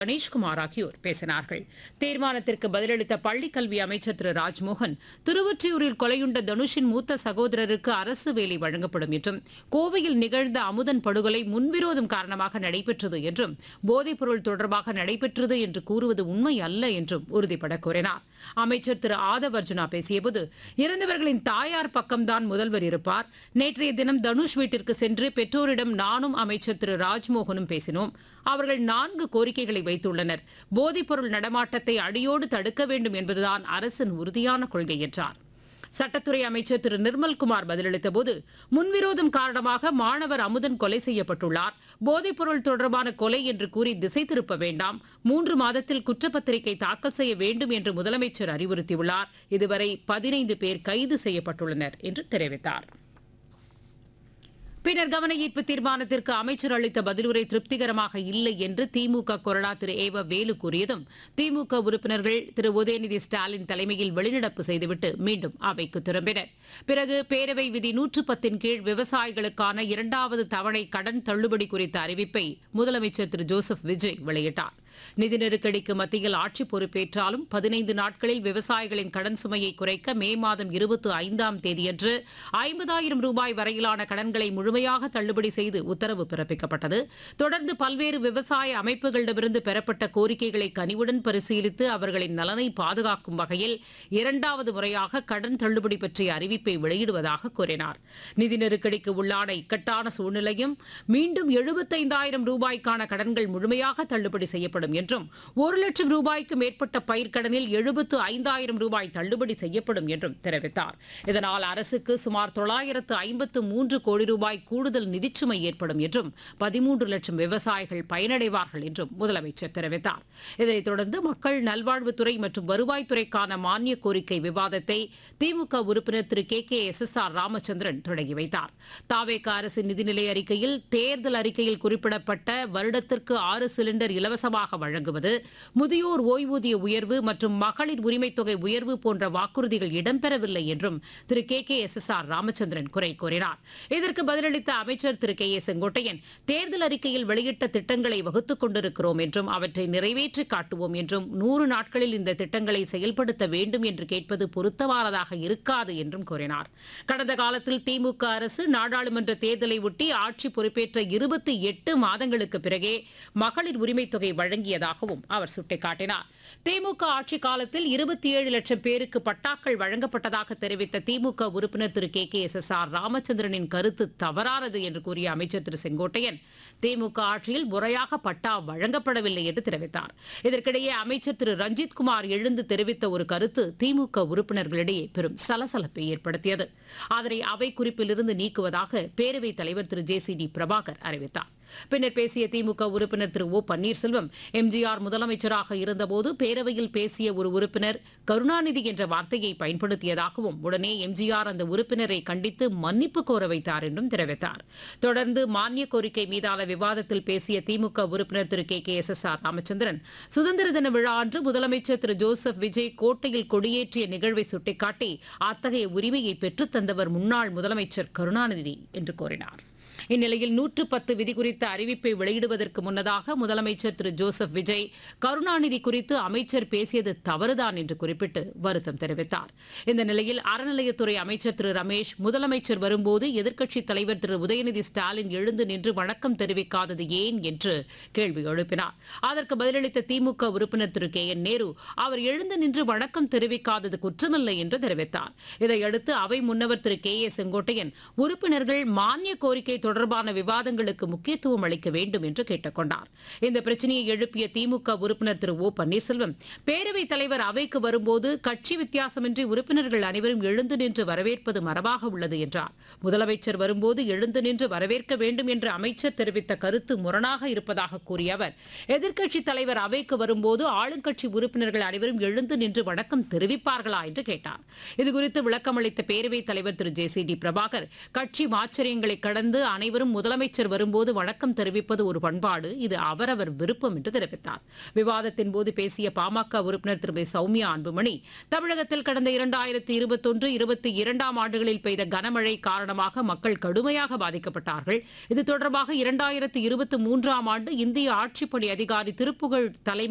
கணேஷ்குமார் ஆகியோர் பேசினார்கள் தீர்மானத்திற்கு பதிலளித்த பள்ளிக் கல்வி அமைச்சர் திரு ராஜ்மோகன் திருவொற்றியூரில் கொலையுண்ட தனுஷின் மூத்த சகோதரருக்கு அரசு வேலை வழங்கப்படும் என்றும் கோவையில் நிகழ்ந்த அமுதன் படுகொலை முன்விரோதம் காரணமாக நடைபெற்றது என்றும் போதைப்பொருள் தொடர்பாக நடைபெற்றது என்று கூறுவது உண்மை அல்ல என்றும் உறுதிபட கூறினார் அமைச்சர் திரு ஆதவ் அர்ஜுனா பேசியபோது இறந்தவர்களின் தாயார் பக்கம்தான் முதல்வர் இருப்பார் நேற்றைய தினம் தனுஷ் வீட்டிற்கு சென்று பெற்றோரிடம் நானும் அமைச்சர் திரு ராஜ்மோகனும் பேசினோம் அவர்கள் நான்கு கோரிக்கைகளை வைத்துள்ளனர் போதைப்பொருள் நடமாட்டத்தை அடியோடு தடுக்க வேண்டும் என்பதுதான் அரசின் உறுதியான கொள்கை என்றார் சட்டத்துறை அமைச்சர் திரு நிர்மல்குமார் பதிலளித்தபோது முன்விரோதம் காரணமாக மாணவர் அமுதன் கொலை செய்யப்பட்டுள்ளார் போதைப்பொருள் தொடர்பான கொலை என்று கூறி திசை திருப்ப வேண்டாம் மூன்று மாதத்தில் குற்றப்பத்திரிகை தாக்கல் செய்ய வேண்டும் என்று முதலமைச்சர் அறிவுறுத்தியுள்ளார் இதுவரை பதினைந்து பேர் கைது செய்யப்பட்டுள்ளனர் என்று தெரிவித்தார் பின்னர் கவன ஈர்ப்பு தீர்மானத்திற்கு அமைச்சர் அளித்த பதிலுரை திருப்திகரமாக இல்லை என்று திமுக கொறடா திரு ஏவ வேலு கூறியதும் திமுக உறுப்பினர்கள் திரு உதயநிதி ஸ்டாலின் தலைமையில் வெளிநடப்பு செய்துவிட்டு மீண்டும் அவைக்கு திரும்பினர் பிறகு பேரவை விதி நூற்று பத்தின் கீழ் விவசாயிகளுக்கான இரண்டாவது தவணை கடன் தள்ளுபடி குறித்த அறிவிப்பை முதலமைச்சர் திரு ஜோசப் விஜய் வெளியிட்டார் நிதி நெருக்கடிக்கு மத்தியில் ஆட்சி பொறுப்பேற்றாலும் பதினைந்து நாட்களில் விவசாயிகளின் கடன் சுமையை குறைக்க மே மாதம் இருபத்தி ஐந்தாம் தேதியன்று ஐம்பதாயிரம் ரூபாய் வரையிலான கடன்களை முழுமையாக தள்ளுபடி செய்து உத்தரவு பிறப்பிக்கப்பட்டது தொடர்ந்து பல்வேறு விவசாய அமைப்புகளிடமிருந்து பெறப்பட்ட கோரிக்கைகளை கனிவுடன் பரிசீலித்து அவர்களின் நலனை பாதுகாக்கும் வகையில் இரண்டாவது முறையாக கடன் தள்ளுபடி பற்றிய அறிவிப்பை வெளியிடுவதாக கூறினார் நிதி நெருக்கடிக்கு உள்ளான இக்கட்டான சூழ்நிலையும் மீண்டும் எழுபத்தைந்தாயிரம் ரூபாய்க்கான கடன்கள் முழுமையாக தள்ளுபடி செய்யப்படும் என்றும் ஒரு லட்சம் ரூபாய்க்கு மேற்பட்ட பயிர்க்கடனில் எழுபத்து ஐந்தாயிரம் ரூபாய் தள்ளுபடி செய்யப்படும் என்றும் தெரிவித்தார் இதனால் அரசுக்கு சுமார் தொள்ளாயிரத்து ஐம்பத்து மூன்று கோடி ரூபாய் கூடுதல் நிதிச்சுமை ஏற்படும் என்றும் பதிமூன்று லட்சம் விவசாயிகள் பயனடைவார்கள் என்றும் முதலமைச்சர் தெரிவித்தார் இதனைத் தொடர்ந்து மக்கள் நல்வாழ்வுத்துறை மற்றும் வருவாய்த்துறைக்கான மானிய கோரிக்கை விவாதத்தை திமுக உறுப்பினர் Thiru K K S S R Ramachandran தொடங்கி வைத்தார் தாவேக அரசின் நிதிநிலை அறிக்கையில் தேர்தல் அறிக்கையில் குறிப்பிடப்பட்ட வருடத்திற்கு ஆறு சிலிண்டர் இலவசமாக வழங்குவது முதியோர் ஓய்வூதிய உயர்வு மற்றும் மகளிர் உரிமைத் தொகை உயர்வு போன்ற வாக்குறுதிகள் இடம்பெறவில்லை என்றும் Thiru K K S S R Ramachandran குறை கூறினார் இதற்கு பதிலளித்த அமைச்சர் திரு கே ஏ செங்கோட்டையன் தேர்தல் அறிக்கையில் வெளியிட்ட திட்டங்களை வகுத்துக் கொண்டிருக்கிறோம் என்றும் அவற்றை நிறைவேற்றி காட்டுவோம் என்றும் நூறு நாட்களில் இந்த திட்டங்களை செயல்படுத்த வேண்டும் என்று கேட்பது பொருத்தமானதாக இருக்காது என்றும் கூறினார் கடந்த காலத்தில் திமுக அரசு நாடாளுமன்ற தேர்தலை ஒட்டி ஆட்சி பொறுப்பேற்ற இருபத்தி எட்டு மாதங்களுக்கு பிறகே மகளிர் உரிமைத் தொகை வழங்கியதாகவும் அவர் சுட்டிக்காட்டினார் திமுக ஆட்சி காலத்தில் இருபத்தி ஏழு லட்சம் பேருக்கு பட்டாக்கள் வழங்கப்பட்டதாக தெரிவித்த திமுக உறுப்பினர் Thiru K K S S R ராமச்சந்திரனின் கருத்து தவறானது என்று கூறிய அமைச்சர் திரு செங்கோட்டையன் திமுக ஆட்சியில் முறையாக பட்டா வழங்கப்படவில்லை என்று தெரிவித்தார் இதற்கிடையே அமைச்சர் திரு ரஞ்சித் குமார் எழுந்து தெரிவித்த ஒரு கருத்து திமுக உறுப்பினர்களிடையே பெரும் சலசலப்பை ஏற்படுத்தியது அதனை அவை குறிப்பிலிருந்து நீக்குவதாக பேரவைத் தலைவர் Thiru J C D Prabhakar அறிவித்தார் பின்னர் பேசிய திமுக உறுப்பினர் திரு ஓ பன்னீர்செல்வம் எம்ஜிஆர் முதலமைச்சராக இருந்தபோது பேரவையில் பேசிய ஒரு உறுப்பினர் கருணாநிதி என்ற வார்த்தையை பயன்படுத்தியதாகவும் உடனே எம்ஜிஆர் அந்த உறுப்பினரை கண்டித்து மன்னிப்பு கோர வைத்தார் என்றும் தெரிவித்தார் தொடர்ந்து மானிய கோரிக்கை மீதான விவாதத்தில் பேசிய திமுக உறுப்பினர் Thiru K K S S R Ramachandran சுதந்திர தின விழா அன்று முதலமைச்சர் திரு ஜோசப் விஜய் கோட்டையில் கொடியேற்றிய நிகழ்வை சுட்டிக்காட்டி அத்தகைய உரிமையை பெற்றுத் தந்தவர் முன்னாள் முதலமைச்சர் கருணாநிதி என்று கூறினார் இந்நிலையில் நூற்று பத்து விதி குறித்த அறிவிப்பை வெளியிடுவதற்கு முன்னதாக முதலமைச்சர் திரு ஜோசப் விஜய் கருணாநிதி குறித்து அமைச்சர் பேசியது தவறுதான் என்று குறிப்பிட்டு வருத்தம் தெரிவித்தார் இந்த நிலையில் அறநிலையத்துறை அமைச்சர் திரு ரமேஷ் முதலமைச்சர் வரும்போது எதிர்க்கட்சித் தலைவர் திரு உதயநிதி ஸ்டாலின் எழுந்து நின்று வணக்கம் தெரிவிக்காதது ஏன் என்று கேள்வி எழுப்பினார் அதற்கு பதிலளித்த திமுக உறுப்பினர் திரு கே என் நேரு அவர் எழுந்து நின்று வணக்கம் தெரிவிக்காதது குற்றமில்லை என்று தெரிவித்தார் இதையடுத்து அவை முன்னவர் திரு கே ஏ செங்கோட்டையன் உறுப்பினர்கள் மானிய கோரிக்கை தொடர்பான விவாதங்களுக்கு முக்கியத்துவம் அளிக்க வேண்டும் என்று கேட்டுக் கொண்டார் இந்த பிரச்சனையை எழுப்பிய திமுக உறுப்பினர் திரு ஓ பன்னீர்செல்வம் பேரவைத் தலைவர் அவைக்கு வரும்போது கட்சி வித்தியாசமின்றி உறுப்பினர்கள் அனைவரும் எழுந்து நின்று வரவேற்பது மரபாக உள்ளது என்றார் முதலமைச்சர் வரும்போது எழுந்து நின்று வரவேற்க வேண்டும் என்று அமைச்சர் தெரிவித்த கருத்து முரணாக இருப்பதாக கூறிய அவர் எதிர்க்கட்சித் தலைவர் அவைக்கு வரும்போது ஆளுங்கட்சி உறுப்பினர்கள் அனைவரும் எழுந்து நின்று வணக்கம் தெரிவிப்பார்களா என்று கேட்டார் இதுகுறித்து விளக்கமளித்த பேரவைத் தலைவர் Thiru J C D Prabhakar கட்சி மாச்சரியங்களை கடந்து அனைவரும் அனைவரும் முதலமைச்சர் வரும்போது வணக்கம் தெரிவிப்பது ஒரு பண்பாடு இது அவரவர் விருப்பம் என்று தெரிவித்தார் விவாதத்தின் போது பேசிய பாமக உறுப்பினர் திருமதி சௌமியா அன்புமணி தமிழகத்தில் கடந்த இரண்டாயிரத்தி இருபத்தொன்று இருபத்தி இரண்டாம் ஆண்டுகளில் பெய்த கனமழை காரணமாக மக்கள் கடுமையாக பாதிக்கப்பட்டார்கள் இது தொடர்பாக இரண்டாயிரத்தி இருபத்தி மூன்றாம் ஆண்டு இந்திய ஆட்சிப்பணி அதிகாரி திருப்புகழ் தலைமை